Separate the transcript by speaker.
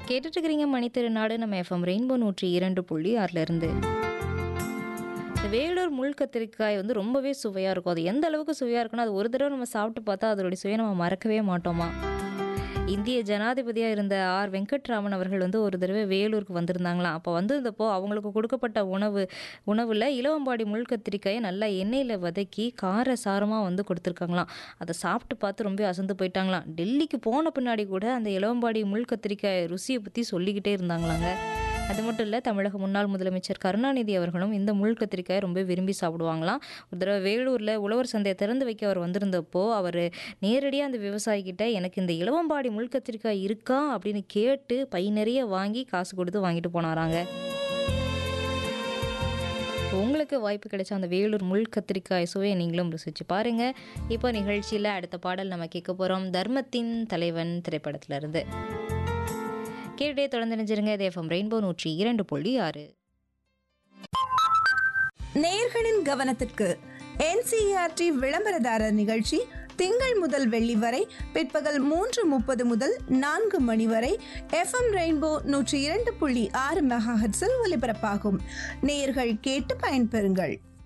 Speaker 1: கேட்டுட்டு இருக்கிறீங்க மணித்திருநாடு நம்ம எஃப்எம் ரெயின்போ நூற்றி இரண்டு புள்ளி ஆறுல இருந்து இந்த வேலூர் முள் கத்திரிக்காய் வந்து ரொம்பவே சுவையாக இருக்கும் அது எந்த அளவுக்கு சுவையாக இருக்குன்னா அது ஒரு தடவை நம்ம சாப்பிட்டு பார்த்தா அதோடைய சுவையை நம்ம மறக்கவே மாட்டோமா இந்திய ஜனாதிபதியாக இருந்த ஆர் வெங்கட்ராமன் அவர்கள் வந்து ஒரு தடவை வேலூருக்கு வந்திருந்தாங்களாம் அப்போ வந்திருந்தப்போ அவங்களுக்கு கொடுக்கப்பட்ட உணவு உணவில் இலவம்பாடி முள் கத்திரிக்காயை நல்லா எண்ணெயில் வதக்கி கார சாரமாக வந்து கொடுத்துருக்காங்களாம் அதை சாப்பிட்டு பார்த்து ரொம்ப அசந்து போயிட்டாங்களாம் டெல்லிக்கு போன பின்னாடி கூட அந்த இலவம்பாடி முள் கத்திரிக்காய் ருசியை பற்றி சொல்லிக்கிட்டே இருந்தாங்களாங்க அது மட்டும் இல்லை தமிழக முன்னாள் முதலமைச்சர் கருணாநிதி அவர்களும் இந்த முள் கத்திரிக்காயை ரொம்ப விரும்பி சாப்பிடுவாங்களாம் ஒரு தடவை வேலூரில் உழவர் சந்தையை திறந்து வைக்க அவர் வந்திருந்தப்போ அவர் நேரடியாக அந்த விவசாயிகிட்ட எனக்கு இந்த இளவம்பாடி முள் கத்திரிக்காய் இருக்கா அப்படின்னு கேட்டு பை நிறைய வாங்கி காசு கொடுத்து வாங்கிட்டு போனாராங்க உங்களுக்கு வாய்ப்பு கிடைச்ச அந்த வேலூர் முள் கத்திரிக்காய் சுவையை நீங்களும் ருசிச்சு பாருங்க இப்போ நிகழ்ச்சியில் அடுத்த பாடல் நம்ம கேட்க போகிறோம் தர்மத்தின் தலைவன் திரைப்படத்துல இருந்து கேட்டே தொடர்ந்து நினைச்சிருங்க இது எஃப்எம் ரெயின்போ நூற்றி இரண்டு புள்ளி ஆறு
Speaker 2: நேயர்களின் கவனத்திற்கு என்சிஆர்டி விளம்பரதாரர் நிகழ்ச்சி திங்கள் முதல் வெள்ளி வரை பிற்பகல் மூன்று முப்பது முதல் நான்கு மணி வரை எஃப்எம் ரெயின்போ நூற்றி இரண்டு புள்ளி ஆறு மெகாஹெட்ஸில் ஒலிபரப்பாகும் நேயர்கள் கேட்டு பயன்பெறுங்கள்